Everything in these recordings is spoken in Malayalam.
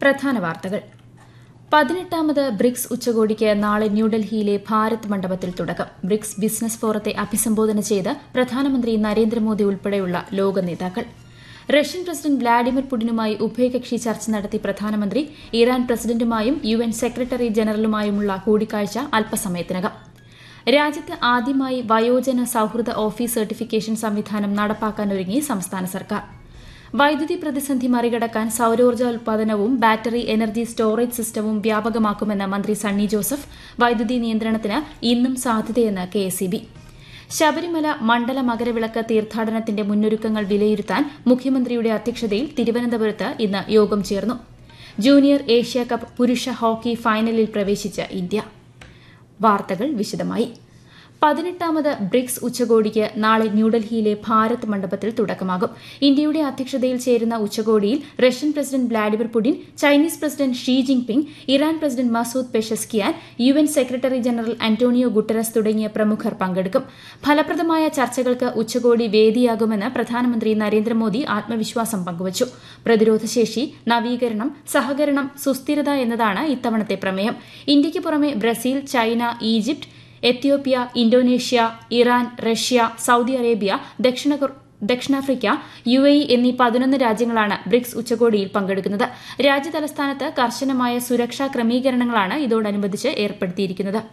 പ്രധാന വാർത്തകൾ പതിനെട്ടാമത് ബ്രിക്സ് ഉച്ചകോടിക്ക് നാളെ ന്യൂഡൽഹിയിലെ ഭാരത് മണ്ഡപത്തിൽ തുടക്കം ബ്രിക്സ് ബിസിനസ് ഫോറത്തെ അഭിസംബോധന ചെയ്ത് പ്രധാനമന്ത്രി നരേന്ദ്രമോദി ഉൾപ്പെടെയുള്ള ലോക നേതാക്കൾ റഷ്യൻ പ്രസിഡന്റ് വ്ളാഡിമിർ പുടിനുമായി ഉഭയകക്ഷി ചർച്ച നടത്തി പ്രധാനമന്ത്രി ഇറാൻ പ്രസിഡന്റുമായും യു എൻ സെക്രട്ടറി ജനറലുമായുമുള്ള കൂടിക്കാഴ്ച അല്പസമയത്തിനകം രാജ്യത്ത് ആദ്യമായി വയോജന സൌഹൃദ ഓഫീസ് സർട്ടിഫിക്കേഷൻ സംവിധാനം നടപ്പാക്കാനൊരുങ്ങി സംസ്ഥാന സർക്കാർ വൈദ്യുതി പ്രതിസന്ധി മറികടക്കാൻ സൌരോർജ്ജ ഉൽപാദനവും ബാറ്ററി എനർജി സ്റ്റോറേജ് സിസ്റ്റവും വ്യാപകമാക്കുമെന്ന് മന്ത്രി സണ്ണി ജോസഫ് വൈദ്യുതി നിയന്ത്രണത്തിന് ഇന്നും സാധ്യതയെന്ന് കെഎസ്ഇബി ശബരിമല മണ്ഡല മകരവിളക്ക് തീർത്ഥാടനത്തിന്റെ മുന്നൊരുക്കങ്ങൾ വിലയിരുത്താൻ മുഖ്യമന്ത്രിയുടെ അധ്യക്ഷതയിൽ തിരുവനന്തപുരത്ത് ഇന്ന് യോഗം ചേർന്നു ജൂനിയർ ഏഷ്യ കപ്പ് പുരുഷ ഹോക്കി ഫൈനലിൽ പ്രവേശിച്ച് ഇന്ത്യ വാർത്തകൾ വിശദമായി പതിനെട്ടാമത് ബ്രിക്സ് ഉച്ചകോടിക്ക് നാളെ ന്യൂഡൽഹിയിലെ ഭാരത് മണ്ഡപത്തിൽ തുടക്കമാകും ഇന്ത്യയുടെ അധ്യക്ഷതയിൽ ചേരുന്ന ഉച്ചകോടിയിൽ Russian president Vladimir Putin Chinese president Xi Jinping Iran president Masoud Pezeshkian U N secretary general Antonio Guterres തുടങ്ങിയ പ്രമുഖർ പങ്കെടുക്കും ഫലപ്രദമായ ചർച്ചകൾക്ക് ഉച്ചകോടി വേദിയാകുമെന്ന് പ്രധാനമന്ത്രി നരേന്ദ്രമോദി ആത്മവിശ്വാസം പങ്കുവച്ചു പ്രതിരോധശേഷി നവീകരണം സഹകരണം സുസ്ഥിരത എന്നതാണ് ഇത്തവണത്തെ പ്രമേയം ഇന്ത്യയ്ക്ക് പുറമെ Brazil China Egypt Ethiopia Indonesia Iran Russia Saudi Arabia ദക്ഷിണ ദക്ഷിണാഫ്രിക്ക യു എ ഇ എന്നീ പതിനൊന്ന് രാജ്യങ്ങളാണ് ബ്രിക്സ് ഉച്ചകോടിയിൽ പങ്കെടുക്കുന്നത് രാജ്യതലസ്ഥാനത്ത് കർശനമായ സുരക്ഷാ ക്രമീകരണങ്ങളാണ് ഇതോടനുബന്ധിച്ച് ഏർപ്പെടുത്തിയിരിക്കുന്നത്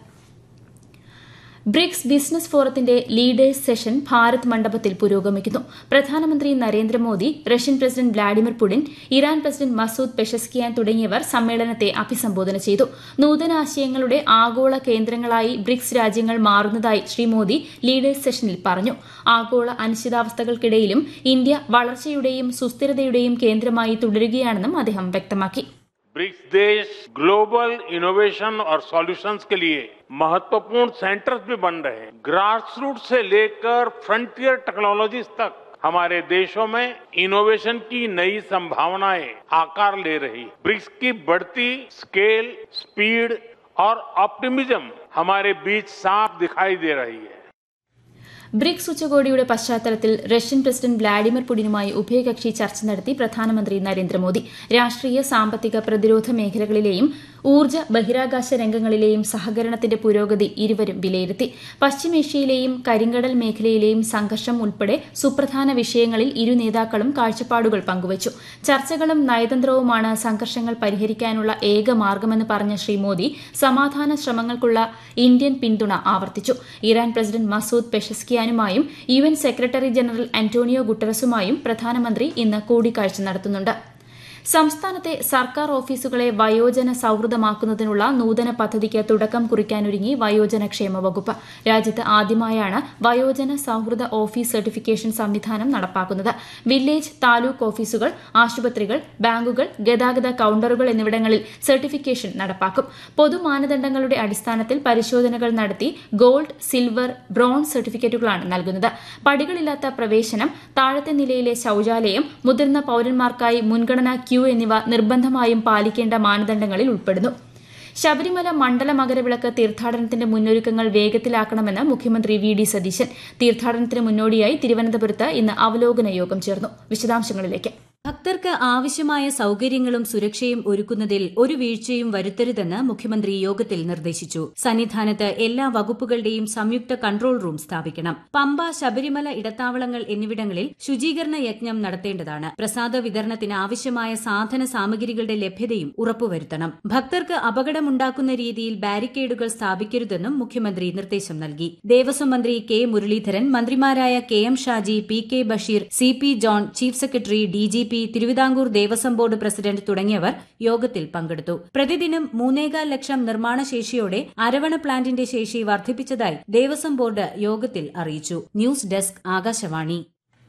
ബ്രിക്സ് ബിസിനസ് ഫോറത്തിന്റെ ലീഡേഴ്സ് സെഷൻ ഭാരത് മണ്ഡപത്തിൽ പുരോഗമിക്കുന്നു പ്രധാനമന്ത്രി Narendra Modi Russian president Vladimir Putin Iran president Masoud Pezeshkian തുടങ്ങിയവർ സമ്മേളനത്തെ അഭിസംബോധന ചെയ്തു നൂതനാശയങ്ങളുടെ ആഗോള കേന്ദ്രങ്ങളായി ബ്രിക്സ് രാജ്യങ്ങൾ മാറുന്നതായി ശ്രീ മോദി ലീഡേഴ്സ് സെഷനിൽ പറഞ്ഞു ആഗോള അനിശ്ചിതാവസ്ഥകൾക്കിടയിലും ഇന്ത്യ വളർച്ചയുടെയും സുസ്ഥിരതയുടെയും കേന്ദ്രമായി തുടരുകയാണെന്നും അദ്ദേഹം വ്യക്തമാക്കി ब्रिक्स देश ग्लोबल इनोवेशन और सॉल्यूशंस के लिए महत्वपूर्ण सेंटर्स भी बन रहे हैं ग्रास रूट से लेकर फ्रंटियर टेक्नोलॉजीज तक हमारे देशों में इनोवेशन की नई संभावनाएं आकार ले रही है ब्रिक्स की बढ़ती स्केल स्पीड और ऑप्टिमिज्म हमारे बीच साफ दिखाई दे रही है ബ്രിക്സ് ഉച്ചകോടിയുടെ പശ്ചാത്തലത്തിൽ റഷ്യൻ പ്രസിഡന്റ് വ്ളാഡിമിർ പുടിനുമായി ഉഭയകക്ഷി ചർച്ച നടത്തി പ്രധാനമന്ത്രി നരേന്ദ്രമോദി രാഷ്ട്രീയ സാമ്പത്തിക പ്രതിരോധ മേഖലകളിലെയും ഊർജ്ജ ബഹിരാകാശ രംഗങ്ങളിലെയും സഹകരണത്തിന്റെ പുരോഗതി ഇരുവരും വിലയിരുത്തി പശ്ചിമേഷ്യയിലെയും കരിങ്കടൽ മേഖലയിലെയും സംഘർഷം ഉൾപ്പെടെ സുപ്രധാന വിഷയങ്ങളിൽ ഇരു നേതാക്കളും കാഴ്ചപ്പാടുകൾ പങ്കുവച്ചു ചർച്ചകളും നയതന്ത്രവുമാണ് സംഘർഷങ്ങൾ പരിഹരിക്കാനുള്ള ഏക മാർഗമെന്ന് പറഞ്ഞ ശ്രീ മോദി സമാധാന ശ്രമങ്ങൾക്കുള്ള ഇന്ത്യൻ പിന്തുണ ആവർത്തിച്ചു ഇറാൻ പ്രസിഡന്റ് മസൂദ് പെഷസ്കിയാനുമായും U N secretary general Antonio ഗുട്ടറസുമായും പ്രധാനമന്ത്രി ഇന്ന് കൂടിക്കാഴ്ച നടത്തുന്നുണ്ട് സംസ്ഥാനത്തെ സർക്കാർ ഓഫീസുകളെ വയോജന സൌഹൃദമാക്കുന്നതിനുള്ള നൂതന പദ്ധതിക്ക് തുടക്കം കുറിക്കാനൊരുങ്ങി വയോജന ക്ഷേമ വകുപ്പ് രാജ്യത്ത് ആദ്യമായാണ് വയോജന സൌഹൃദ ഓഫീസ് സർട്ടിഫിക്കേഷൻ സംവിധാനം നടപ്പാക്കുന്നത് വില്ലേജ് താലൂക്ക് ഓഫീസുകൾ ആശുപത്രികൾ ബാങ്കുകൾ ഗതാഗത കൌണ്ടറുകൾ എന്നിവിടങ്ങളിൽ സർട്ടിഫിക്കേഷൻ നടപ്പാക്കും പൊതുമാനദണ്ഡങ്ങളുടെ അടിസ്ഥാനത്തിൽ പരിശോധനകൾ നടത്തി ഗോൾഡ് സിൽവർ ബ്രോൺസ് സർട്ടിഫിക്കറ്റുകളാണ് നൽകുന്നത് പടികളില്ലാത്ത പ്രവേശനം താഴത്തെ നിലയിലെ ശൌചാലയം മുതിർന്ന പൌരന്മാർക്കായി മുൻഗണനാ ക്യൂ എന്നിവ നിർബന്ധമായും പാലിക്കേണ്ട മാനദണ്ഡങ്ങളിൽ ഉൾപ്പെടുന്നു ശബരിമല മണ്ഡല മകരവിളക്ക് തീർത്ഥാടനത്തിന്റെ മുന്നൊരുക്കങ്ങൾ വേഗത്തിലാക്കണമെന്ന് മുഖ്യമന്ത്രി വി ഡി സതീശൻ തീർത്ഥാടനത്തിന് മുന്നോടിയായി തിരുവനന്തപുരത്ത് ഇന്ന് അവലോകന യോഗം ചേർന്നു വിശദാംശങ്ങളിലേക്ക് ഭക്തർക്ക് ആവശ്യമായ സൌകര്യങ്ങളും സുരക്ഷയും ഒരുക്കുന്നതിൽ ഒരു വീഴ്ചയും വരുത്തരുതെന്ന് മുഖ്യമന്ത്രി യോഗത്തിൽ നിർദ്ദേശിച്ചു സന്നിധാനത്ത് എല്ലാ വകുപ്പുകളുടെയും സംയുക്ത കൺട്രോൾ റൂം സ്ഥാപിക്കണം പമ്പ ശബരിമല ഇടത്താവളങ്ങൾ എന്നിവിടങ്ങളിൽ ശുചീകരണ യജ്ഞം നടത്തേണ്ടതാണ് പ്രസാദ വിതരണത്തിന് ആവശ്യമായ സാധന സാമഗ്രികളുടെ ലഭ്യതയും ഉറപ്പുവരുത്തണം ഭക്തർക്ക് അപകടമുണ്ടാക്കുന്ന രീതിയിൽ ബാരിക്കേഡുകൾ സ്ഥാപിക്കരുതെന്നും മുഖ്യമന്ത്രി നിർദ്ദേശം നൽകി ദേവസ്വം മന്ത്രി കെ മുരളീധരൻ മന്ത്രിമാരായ K M Shaji P K Basheer C P John chief secretary D G P Thiruvithamkoor Devaswom board president തുടങ്ങിയവർ യോഗത്തിൽ പങ്കെടുത്തു പ്രതിദിനം മൂന്നേകാൽ ലക്ഷം നിർമ്മാണ ശേഷിയോടെ അരവണ പ്ലാന്റിന്റെ ശേഷി വർദ്ധിപ്പിച്ചതായി ദേവസ്വം ബോർഡ് യോഗത്തിൽ അറിയിച്ചു ന്യൂസ് ഡെസ്ക് ആകാശവാണി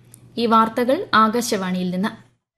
ഈ വാർത്തകൾ ആകാശവാണിയിൽ നിന്ന്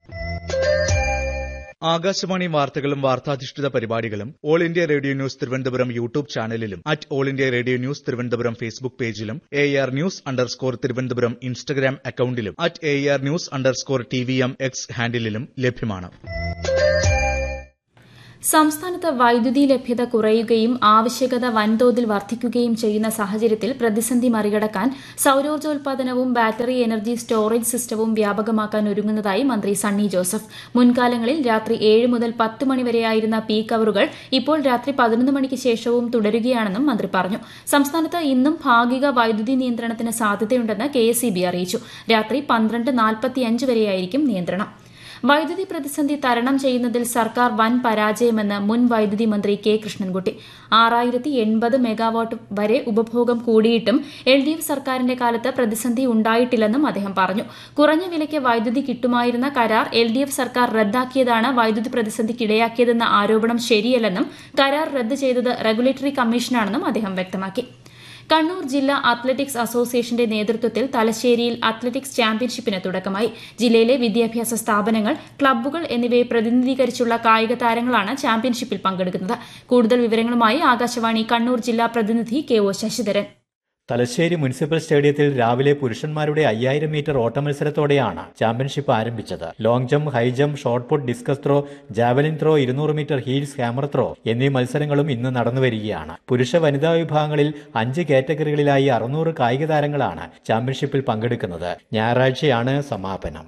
ആകാശവാണി വാർത്തകളും വാർത്താധിഷ്ഠിത പരിപാടികളും all India radio news Thiruvananthapuram YouTube ചാനലിലും at all India radio news Thiruvananthapuram Facebook പേജിലും A R news underscore Thiruvananthapuram Instagram അക്കൌണ്ടിലും at A R news underscore T V M X ഹാൻഡിലും ലഭ്യമാണ് സംസ്ഥാനത്ത് വൈദ്യുതി ലഭ്യത കുറയുകയും ആവശ്യകത വൻതോതിൽ വർദ്ധിക്കുകയും ചെയ്യുന്ന സാഹചര്യത്തിൽ പ്രതിസന്ധി മറികടക്കാൻ സൌരോർജ്ജോൽപാദനവും ബാറ്ററി എനർജി സ്റ്റോറേജ് സിസ്റ്റവും വ്യാപകമാക്കാൻ ഒരുങ്ങുന്നതായി മന്ത്രി സണ്ണി ജോസഫ് മുൻകാലങ്ങളിൽ രാത്രി ഏഴ് മുതൽ പത്ത് മണിവരെയായിരുന്ന പീക്ക് അവറുകൾ ഇപ്പോൾ രാത്രി പതിനൊന്ന് മണിക്ക് ശേഷവും തുടരുകയാണെന്നും മന്ത്രി പറഞ്ഞു സംസ്ഥാനത്ത് ഇന്നും ഭാഗിക വൈദ്യുതി നിയന്ത്രണത്തിന് സാധ്യതയുണ്ടെന്ന് കെ അറിയിച്ചു രാത്രി പന്ത്രണ്ട് നാൽപ്പത്തിയഞ്ച് വരെയായിരിക്കും നിയന്ത്രണം വൈദ്യുതി പ്രതിസന്ധി തരണം ചെയ്യുന്നതിൽ സർക്കാർ വൻ പരാജയമെന്ന് മുൻ വൈദ്യുതി മന്ത്രി കെ കൃഷ്ണൻകുട്ടി ആറായിരത്തി എൺപത് മെഗാവാട്ട് വരെ ഉപഭോഗം കൂടിയിട്ടും എൽ ഡി എഫ് സർക്കാരിന്റെ കാലത്ത് പ്രതിസന്ധി ഉണ്ടായിട്ടില്ലെന്നും അദ്ദേഹം പറഞ്ഞു കുറഞ്ഞ വിലയ്ക്ക് വൈദ്യുതി കിട്ടുമായിരുന്ന കരാർ എൽ ഡി എഫ് സർക്കാർ റദ്ദാക്കിയതാണ് വൈദ്യുതി പ്രതിസന്ധിക്കിടയാക്കിയതെന്ന ആരോപണം ശരിയല്ലെന്നും കരാർ റദ്ദ് ചെയ്തത് റെഗുലേറ്ററി കമ്മീഷനാണെന്നും അദ്ദേഹം വ്യക്തമാക്കി കണ്ണൂർ ജില്ലാ അത്ലറ്റിക്സ് അസോസിയേഷന്റെ നേതൃത്വത്തിൽ തലശ്ശേരിയിൽ അത്ലറ്റിക്സ് ചാമ്പ്യൻഷിപ്പിന് തുടക്കമായി ജില്ലയിലെ വിദ്യാഭ്യാസ സ്ഥാപനങ്ങൾ ക്ലബ്ബുകൾ എന്നിവയെ പ്രതിനിധീകരിച്ചുള്ള കായിക താരങ്ങളാണ് ചാമ്പ്യൻഷിപ്പിൽ പങ്കെടുക്കുന്നത് കൂടുതൽ വിവരങ്ങളുമായി ആകാശവാണി കണ്ണൂർ ജില്ലാ പ്രതിനിധി K O Sasidharan Thalassery municipal സ്റ്റേഡിയത്തിൽ രാവിലെ പുരുഷന്മാരുടെ അയ്യായിരം മീറ്റർ ഓട്ട മത്സരത്തോടെയാണ് ചാമ്പ്യൻഷിപ്പ് ആരംഭിച്ചത് long jump high jump short put discus throw javelin throw ഇരുന്നൂറ് മീറ്റർ ഹീൽസ് ഹാമർ ത്രോ എന്നീ മത്സരങ്ങളും ഇന്ന് നടന്നുവരികയാണ് പുരുഷ വനിതാ വിഭാഗങ്ങളിൽ അഞ്ച് കാറ്റഗറികളിലായി അറുന്നൂറ് കായിക താരങ്ങളാണ് ചാമ്പ്യൻഷിപ്പിൽ പങ്കെടുക്കുന്നത് ഞായറാഴ്ചയാണ് സമാപനം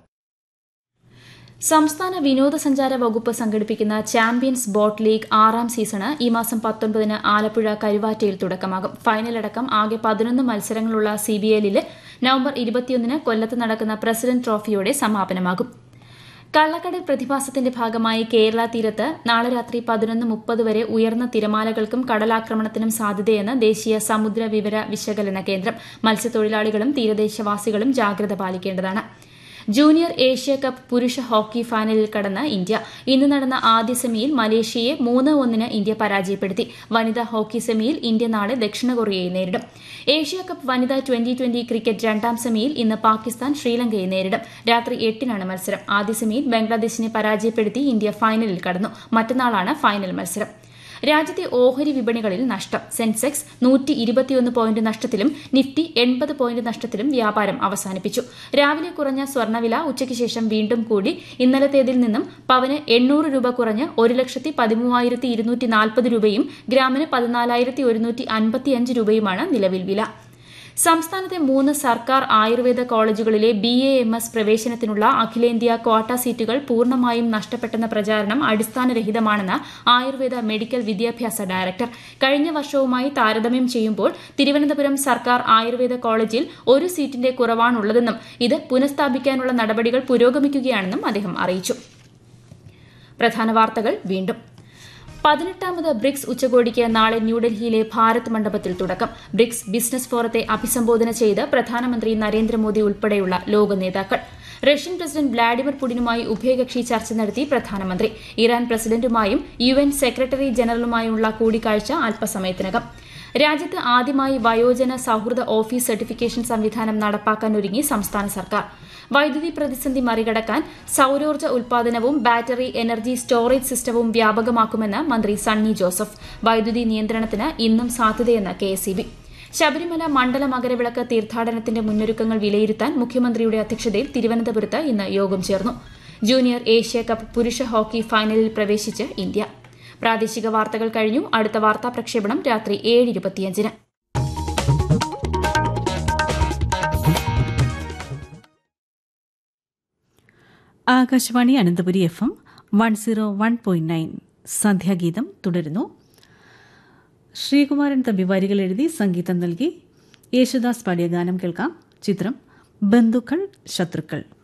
സംസ്ഥാന വിനോദസഞ്ചാര വകുപ്പ് സംഘടിപ്പിക്കുന്ന ചാമ്പ്യൻസ് ബോട്ട് ലീഗ് ആറാം സീസണ് ഈ മാസം പത്തൊൻപതിന് ആലപ്പുഴ കരുവാറ്റയിൽ തുടക്കമാകും ഫൈനലടക്കം ആകെ പതിനൊന്ന് മത്സരങ്ങളുള്ള സിബിഎല്ലിൽ നവംബർ ഇരുപത്തിയൊന്നിന് കൊല്ലത്ത് നടക്കുന്ന പ്രസിഡന്റ് ട്രോഫിയോടെ സമാപനമാകും കള്ളക്കടൽ പ്രതിഭാസത്തിന്റെ ഭാഗമായി കേരള തീരത്ത് നാളെ രാത്രി പതിനൊന്ന് മുപ്പത് വരെ ഉയർന്ന തിരമാലകൾക്കും കടലാക്രമണത്തിനും സാധ്യതയെന്ന് ദേശീയ സമുദ്ര വിവര വിശകലന കേന്ദ്രം മത്സ്യത്തൊഴിലാളികളും തീരദേശവാസികളും ജാഗ്രത പാലിക്കേണ്ടതാണ് ജൂനിയർ ഏഷ്യ കപ്പ് പുരുഷ ഹോക്കി ഫൈനലിൽ കടന്ന ഇന്ത്യ ഇന്ന് നടന്ന ആദ്യ സെമിയിൽ മലേഷ്യയെ മൂന്ന് ഒന്നിന് ഇന്ത്യ പരാജയപ്പെടുത്തി വനിതാ ഹോക്കി സെമിയിൽ ഇന്ത്യ നാളെ ദക്ഷിണ കൊറിയയെ നേരിടും ഏഷ്യ കപ്പ് വനിതാ ട്വന്റി ട്വന്റി ക്രിക്കറ്റ് രണ്ടാം സെമിയിൽ ഇന്ന് പാകിസ്ഥാൻ ശ്രീലങ്കയെ നേരിടും രാത്രി എട്ടിനാണ് മത്സരം ആദ്യ സെമിയിൽ ബംഗ്ലാദേശിനെ പരാജയപ്പെടുത്തി ഇന്ത്യ ഫൈനലിൽ കടന്നു മറ്റന്നാളാണ് ഫൈനൽ മത്സരം രാജ്യത്തെ ഓഹരി വിപണികളിൽ നഷ്ടം സെൻസെക്സ് നൂറ്റി ഇരുപത്തിയൊന്ന് പോയിന്റ് നഷ്ടത്തിലും നിഫ്റ്റി എൺപത് പോയിന്റ് നഷ്ടത്തിലും വ്യാപാരം അവസാനിപ്പിച്ചു രാവിലെ കുറഞ്ഞ സ്വർണ്ണവില ഉച്ചയ്ക്ക് ശേഷം വീണ്ടും കൂടി ഇന്നലത്തേതിൽ നിന്നും പവന് എണ്ണൂറ് രൂപ കുറഞ്ഞ് ഒരു ലക്ഷത്തി പതിമൂവായിരത്തി ഇരുന്നൂറ്റി നാൽപ്പത് രൂപയും ഗ്രാമിന് പതിനാലായിരത്തി ഒരുന്നൂറ്റി അൻപത്തിയഞ്ച് രൂപയുമാണ് നിലവിൽ വില സംസ്ഥാനത്തെ മൂന്ന് സർക്കാർ ആയുർവേദ കോളേജുകളിലെ ബി എ എം എസ് പ്രവേശനത്തിനുള്ള അഖിലേന്ത്യാ ക്വാട്ട സീറ്റുകൾ പൂർണ്ണമായും നഷ്ടപ്പെട്ടെന്ന പ്രചാരണം അടിസ്ഥാനരഹിതമാണെന്ന് ആയുർവേദ മെഡിക്കൽ വിദ്യാഭ്യാസ ഡയറക്ടർ കഴിഞ്ഞ വർഷവുമായി താരതമ്യം ചെയ്യുമ്പോൾ തിരുവനന്തപുരം സർക്കാർ ആയുർവേദ കോളേജിൽ ഒരു സീറ്റിന്റെ കുറവാണുള്ളതെന്നും ഇത് പുനഃസ്ഥാപിക്കാനുള്ള നടപടികൾ പുരോഗമിക്കുകയാണെന്നും അദ്ദേഹം അറിയിച്ചു പ്രധാന വാർത്തകൾ വീണ്ടും പതിനെട്ടാമത് ബ്രിക്സ് ഉച്ചകോടിക്ക് നാളെ ന്യൂഡൽഹിയിലെ ഭാരത് മണ്ഡപത്തിൽ തുടക്കം ബ്രിക്സ് ബിസിനസ് ഫോറത്തെ അഭിസംബോധന ചെയ്ത് പ്രധാനമന്ത്രി നരേന്ദ്രമോദി ഉൾപ്പെടെയുള്ള ലോക നേതാക്കൾ റഷ്യൻ പ്രസിഡന്റ് വ്ളാഡിമിർ പുടിനുമായി ഉഭയകക്ഷി ചർച്ച നടത്തി പ്രധാനമന്ത്രി ഇറാൻ പ്രസിഡന്റുമായും യു എൻ സെക്രട്ടറി ജനറലുമായുള്ള കൂടിക്കാഴ്ച അല്പസമയത്തിനകം രാജ്യത്ത് ആദ്യമായി വയോജന സൌഹൃദ ഓഫീസ് സർട്ടിഫിക്കേഷൻ സംവിധാനം നടപ്പാക്കാനൊരുങ്ങി സംസ്ഥാന സർക്കാർ വൈദ്യുതി പ്രതിസന്ധി മറികടക്കാൻ സൌരോർജ്ജ ഉൽപാദനവും ബാറ്ററി എനർജി സ്റ്റോറേജ് സിസ്റ്റവും വ്യാപകമാക്കുമെന്ന് മന്ത്രി സണ്ണി ജോസഫ് വൈദ്യുതി നിയന്ത്രണത്തിന് ഇന്നും സാധ്യതയെന്ന് കെ ശബരിമല മണ്ഡല മകരവിളക്ക് തീർത്ഥാടനത്തിന്റെ മുന്നൊരുക്കങ്ങൾ വിലയിരുത്താൻ മുഖ്യമന്ത്രിയുടെ അധ്യക്ഷതയിൽ തിരുവനന്തപുരത്ത് ഇന്ന് യോഗം ചേർന്നു ജൂനിയർ ഏഷ്യ കപ്പ് പുരുഷ ഹോക്കി ഫൈനലിൽ പ്രവേശിച്ച് ഇന്ത്യ പ്രാദേശിക വാർത്തകൾ കഴിഞ്ഞു അടുത്ത വാർത്താ പ്രക്ഷേപണം രാത്രി ഏഴ് ഇരുപത്തിയഞ്ചിന് Akashvani Ananthapuri F M one zero one point nine സന്ധ്യാഗീതം തുടരുന്നു ശ്രീകുമാരൻ തമ്പി വരികൾ എഴുതി സംഗീതം നൽകി യേശുദാസ് പാടിയ ഗാനം കേൾക്കാം ചിത്രം ബന്ധുക്കൾ ശത്രുക്കൾ